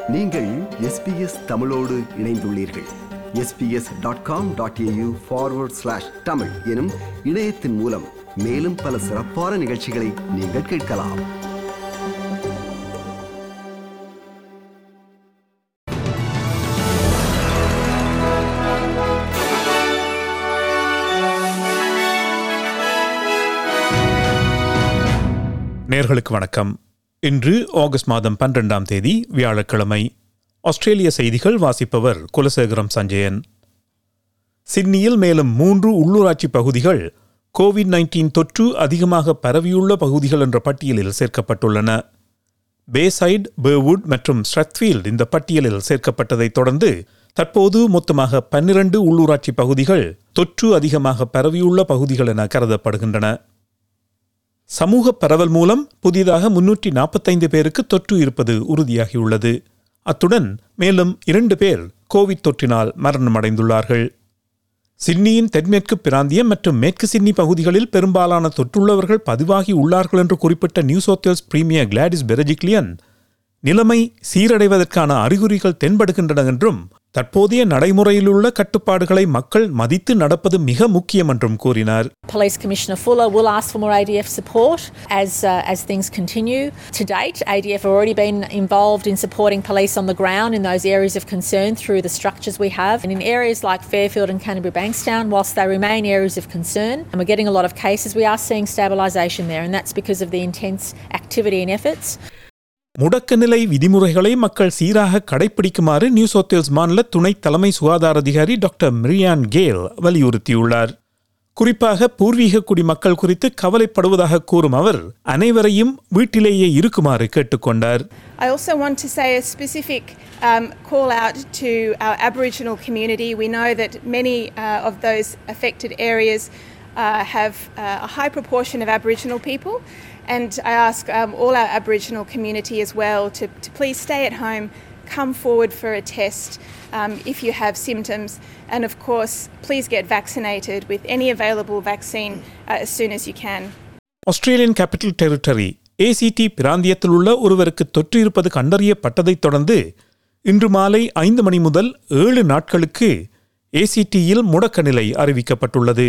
நீங்கள் எஸ்பிஎஸ் தமிழோடு இணைந்துள்ளீர்கள் SBS dot com dot AU forward slash Tamil எனும் இணையத்தின் மூலம் மேலும் பல சிறப்பான நிகழ்ச்சிகளை நீங்கள் கேட்கலாம் நேர்களுக்கு வணக்கம் இன்று ஆகஸ்ட் மாதம் பன்னிரெண்டாம் தேதி வியாழக்கிழமை ஆஸ்திரேலிய செய்திகள் வாசிப்பவர் குலசேகரம் சஞ்சயன் சிட்னியில் மேலும் மூன்று உள்ளூராட்சி பகுதிகள் கோவிட் நைன்டீன் தொற்று அதிகமாக பரவியுள்ள பகுதிகள் என்ற பட்டியலில் சேர்க்கப்பட்டுள்ளன பேசைட் பேர்வுட் மற்றும் ஸ்ட்ரத்ஃபீல்ட் இந்த பட்டியலில் சேர்க்கப்பட்டதைத் தொடர்ந்து தற்போது மொத்தமாக பன்னிரண்டு உள்ளூராட்சி பகுதிகள் தொற்று அதிகமாக பரவியுள்ள பகுதிகள் என கருதப்படுகின்றன சமூக பரவல் மூலம் புதிதாக முன்னூற்றி நாற்பத்தைந்து பேருக்கு தொற்று இருப்பது உறுதியாகியுள்ளது அத்துடன் மேலும் இரண்டு பேர் கோவிட் தொற்றினால் மரணமடைந்துள்ளார்கள் சிட்னியின் தென்மேற்கு பிராந்தியம் மற்றும் மேற்கு சிட்னி பகுதிகளில் பெரும்பாலான தொற்றுள்ளவர்கள் பதிவாகி உள்ளார்கள் என்று குறிப்பிட்ட New South Wales premier Gladys Berejiklian நிலைமை சீரடைவதற்கான அறிகுறிகள் தென்படுகின்றன என்றும் தற்போதைய நடைமுறையிலுள்ள கட்டுப்பாடுகளை மக்கள் மதித்து நடப்பது மிக முக்கியம் என்றும் கூறினார் Police Commissioner Fuller will ask for more ADF support as uh, as things continue. To date, ADF have already been involved in supporting police on the ground in those areas of concern through the structures we have. And in areas like Fairfield and Canterbury Bankstown, whilst they remain areas of concern, and we're getting a lot of cases, we are seeing stabilisation there, and that's because of the intense activity and efforts. முடக்க நிலை விதிமுறைகளை மக்கள் சீராக கடைபிடிக்குமாறு new சோத்தேல்ஸ் மாநில துணை தலைமை சுகாதார அதிகாரி டாக்டர் மிரியான் கேல் வலியுறுத்தியுள்ளார் குறிப்பாக பூர்வீக குடிமக்கள் குறித்து கவலைப்படுவதாக கூறும் அவர் அனைவரையும் வீட்டிலேயே இருக்குமாறு கேட்டுக்கொண்டார் I also want to say a specific um, call out to our Aboriginal community. We know that many uh, of those affected areas uh, have uh, a high proportion of Aboriginal people, and I ask um, all our Aboriginal community as well to, to please stay at home, come forward for a test um, if you have symptoms, and of course, please get vaccinated with any available vaccine uh, as soon as you can. Australian Capital Territory ACT பிராந்தியத்தில் உள்ள ஒருவருக்கு தொற்று இருப்பது கண்டறியப்பட்டதைத் தொடர்ந்து இன்று மாலை ஐந்து மணி முதல் ஏழு நாட்களுக்கு ஏசிடியில் முடக்க நிலை அறிவிக்கப்பட்டுள்ளது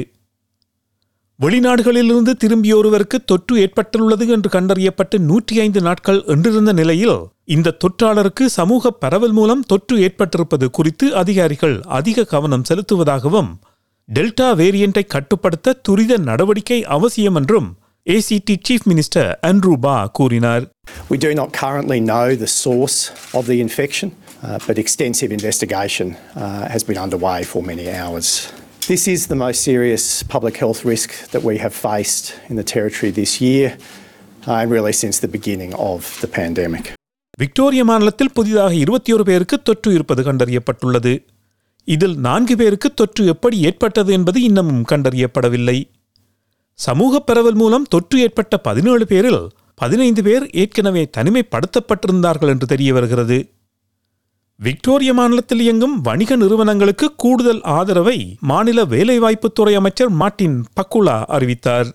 வெளிநாடுகளிலிருந்து திரும்பிய ஒருவருக்கு தொற்று ஏற்பட்டுள்ளது என்று கண்டறியப்பட்டு நூற்றி ஐந்து நாட்கள் என்றிருந்த நிலையில் இந்த தொற்றாளருக்கு சமூக பரவல் மூலம் தொற்று ஏற்பட்டிருப்பது குறித்து அதிகாரிகள் அதிக கவனம் செலுத்துவதாகவும் டெல்டா வேரியண்டை கட்டுப்படுத்த துரித நடவடிக்கை அவசியம் என்றும் ஏசிடி சீஃப் மினிஸ்டர் அண்ட்ரூ பா கூறினார் We do not currently know the source of the infection, uh, but extensive investigation uh, has been underway for many hours. This is the most serious public health risk that we have faced in the Territory this year, uh, and really since the beginning of the pandemic. விக்டோரிய மாநிலத்தில் புதிதாக இருபத்தி ஒரு பேருக்கு தொற்று இருப்பது கண்டறியப்பட்டுள்ளது இதில் நான்கு பேருக்கு தொற்று எப்படி ஏற்பட்டது என்பது இன்னமும் கண்டறியப்படவில்லை சமூக பரவல் மூலம் தொற்று ஏற்பட்ட பதினேழு பேரில் பதினைந்து பேர் ஏற்கனவே தனிமைப்படுத்தப்பட்டிருந்தார்கள் என்று தெரிய வருகிறது விக்டோரிய மாநிலத்தில் இயங்கும் வணிக நிறுவனங்களுக்கு கூடுதல் ஆதரவை மாநில வேலைவாய்ப்புத்துறை அமைச்சர் மார்ட்டின் பக்குலா அறிவித்தார்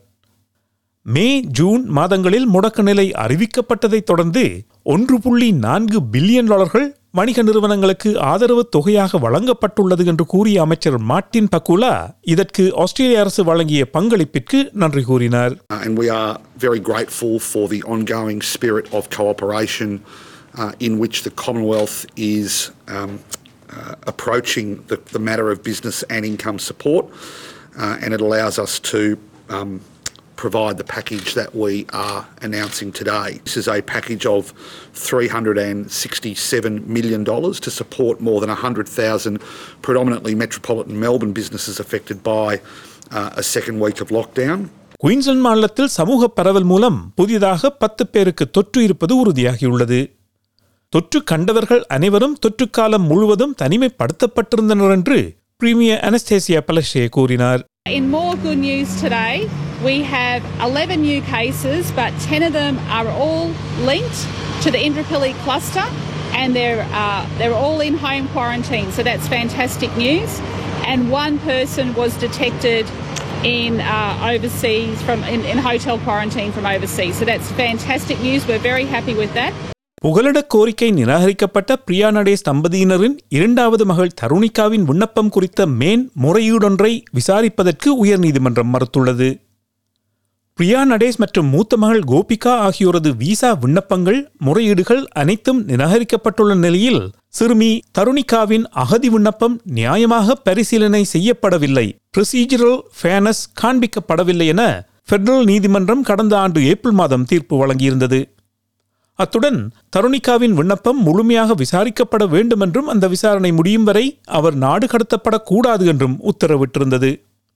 மே ஜூன் மாதங்களில் முடக்க நிலை அறிவிக்கப்பட்டதைத் தொடர்ந்து ஒன்று புள்ளி நான்கு பில்லியன் டாலர்கள் வணிக நிறுவனங்களுக்கு ஆதரவு தொகையாக வழங்கப்பட்டுள்ளது என்று கூறிய அமைச்சர் மார்ட்டின் பக்குலா இதற்கு ஆஸ்திரேலிய அரசு வழங்கிய பங்களிப்பிற்கு நன்றி கூறினார் Uh, and we are very grateful for the ongoing spirit of cooperation uh, in which the Commonwealth is um, uh, approaching the, the matter of business and income support, uh, and it allows us to um, provide the package that we are announcing today. This is a package of $367 million to support more than 100,000 predominantly metropolitan Melbourne businesses affected by uh, a second week of lockdown. Queensland மாநிலத்தில் சமூக பரவல் மூலம் புதிதாக பத்து பேருக்கு தொற்று இருப்பது உறுதியாகியுள்ளது தொற்று கண்டவர்கள் அனைவரும் தொற்று காலம் முழுவதும் தனிமைப்படுத்தப்பட்டிருந்தனர் என்று பிரீமியர் அனஸ்தேசியா பலஷே கூறினார் In more good news today, we have 11 new cases, but 10 of them are all linked to the Indooroopilly cluster, and they're uh, they're all in home quarantine. So that's fantastic news. And one person was detected in uh, overseas from in, in hotel quarantine from overseas. So that's fantastic news. We're very happy with that. புகலிட கோரிக்கை நிராகரிக்கப்பட்ட பிரியா நடேஸ் தம்பதியினரின் இரண்டாவது மகள் தருணிகாவின் விண்ணப்பம் குறித்த man முறையீடொன்றை விசாரிப்பதற்கு உயர்நீதிமன்றம் மறுத்துள்ளது பிரியா நடேஸ் மற்றும் மூத்த மகள் கோபிகா ஆகியோரது விசா விண்ணப்பங்கள் முறையீடுகள் அனைத்தும் நிராகரிக்கப்பட்டுள்ள நிலையில் சிறுமி தருணிகாவின் அகதி விண்ணப்பம் நியாயமாக பரிசீலனை செய்யப்படவில்லை ப்ரொசீஜரல் ஃபேனஸ் காண்பிக்கப்படவில்லை என பெடரல் நீதிமன்றம் கடந்த ஆண்டு ஏப்ரல் மாதம் தீர்ப்பு வழங்கியிருந்தது அத்துடன் தருணிகாவின் விண்ணப்பம் முழுமையாக விசாரிக்கப்பட வேண்டும் என்றும் அந்த விசாரணை முடியும் வரை அவர் நாடு கடத்தப்படக்கூடாது என்றும் உத்தரவிட்டிருந்தது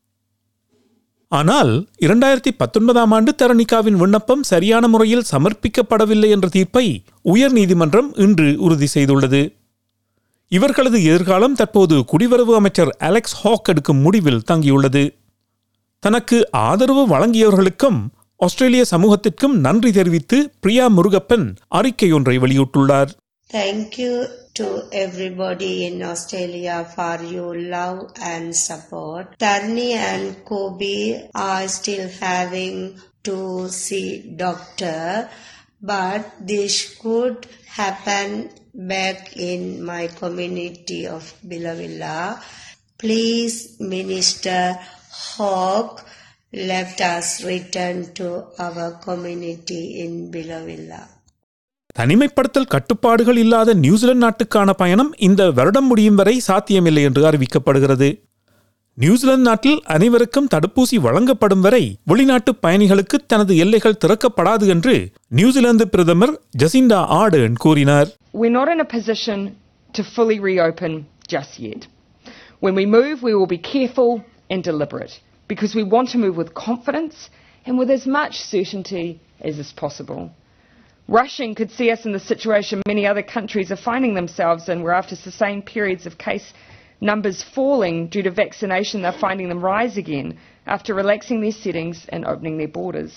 ஆனால் இரண்டாயிரத்தி பத்தொன்பதாம் ஆண்டு தரணிகாவின் விண்ணப்பம் சரியான முறையில் சமர்ப்பிக்கப்படவில்லை என்ற தீர்ப்பை உயர் நீதிமன்றம் இன்று உறுதி செய்துள்ளது இவர்களது எதிர்காலம் தற்போது குடிவரவு அமைச்சர் அலெக்ஸ் ஹாக் எடுக்கும் முடிவில் தங்கியுள்ளது தனக்கு ஆதரவு வழங்கியவர்களுக்கும் ஆஸ்திரேலிய சமூகத்திற்கும் நன்றி தெரிவித்து பிரியா முருகப்பன் அறிக்கை ஒன்றை வெளியிட்டுள்ளார் Thank you to everybody in Australia for your love and support. Tarni and Kobe are still having to see doctor, but this could happen back in my community of Billavilla. Please, Minister Hawk, let us return to our community in Billavilla. தனிமைப்படுத்தல் கட்டுப்பாடுகள் இல்லாத New Zealand நாட்டுக்கான பயணம் இந்த வருடம் முடியும் வரை சாத்தியமில்லை என்று அறிவிக்கப்படுகிறது நியூசிலாந்து நாட்டில் அனைவருக்கும் தடுப்பூசி வழங்கப்படும் வரை வெளிநாட்டு பயணிகளுக்கு தனது எல்லைகள் திறக்கப்படாது என்று நியூசிலாந்து பிரதமர் ஜசிண்டா ஆர்டர்ன் கூறினார் We're not in a position to fully reopen just yet. When we move, we will be careful and deliberate because we want to move with confidence and with as much certainty as is possible. Rushing could see us in the situation many other countries are finding themselves in, where after sustained periods of case numbers falling due to vaccination, they're finding them rise again after relaxing their settings and opening their borders.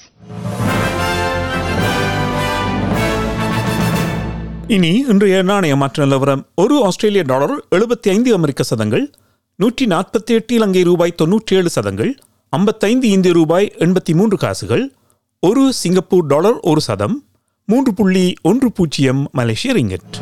இனி இன்றைய நாணய மாற்ற நிலவரம் ஒரு ஆஸ்திரேலிய dollar எழுபத்தி ஐந்து அமெரிக்க சதங்கள் நூற்றி நாற்பத்தி எட்டு இலங்கை ரூபாய் தொன்னூற்றி ஏழு சதங்கள் ஐம்பத்தைந்து இந்திய ரூபாய் எண்பத்தி மூன்று காசுகள் ஒரு சிங்கப்பூர் டாலர் ஒரு சதம் மூன்று புள்ளி ஒன்று பூஜ்ஜியம் மலேசிய ரிங்கெட்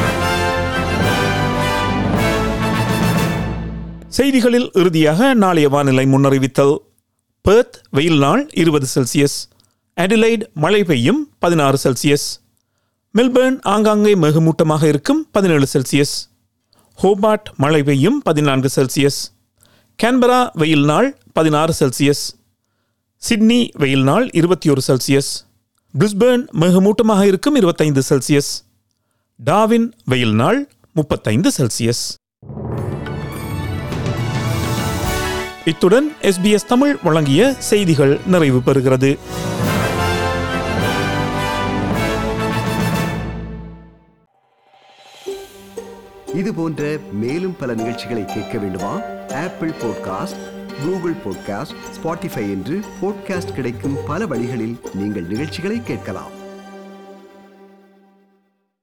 செய்திகளில் இறுதியாக நாளைய வானிலை முன்னறிவித்தல் பெர்த் வெயில் நாள் இருபது செல்சியஸ் அடிலைட் மழை பெய்யும் பதினாறு செல்சியஸ் மெல்பர்ன் ஆங்காங்கே மேகமூட்டமாக இருக்கும் பதினேழு செல்சியஸ் ஹோபார்ட் மழை பெய்யும் பதினான்கு செல்சியஸ் கேன்பரா வெயில் நாள் பதினாறு செல்சியஸ் சிட்னி வெயில் நாள் இருபத்தி ஒரு செல்சியஸ் பிரிஸ்பேர்ன் மேகமூட்டமாக இருக்கும் இருபத்தைந்து செல்சியஸ் டாவின் வெயில் நாள் முப்பத்தைந்து செல்சியஸ் இத்துடன் எஸ்பிஎஸ் தமிழ் வழங்கிய செய்திகள் நிறைவு பெறுகிறது இது போன்ற மேலும் பல நிகழ்ச்சிகளை கேட்க வேண்டுமா Apple podcast Google podcast Spotify என்று பாட்காஸ்ட் கிடைக்கும் பல வழிகளில் நீங்கள் நிகழ்ச்சிகளை கேட்கலாம்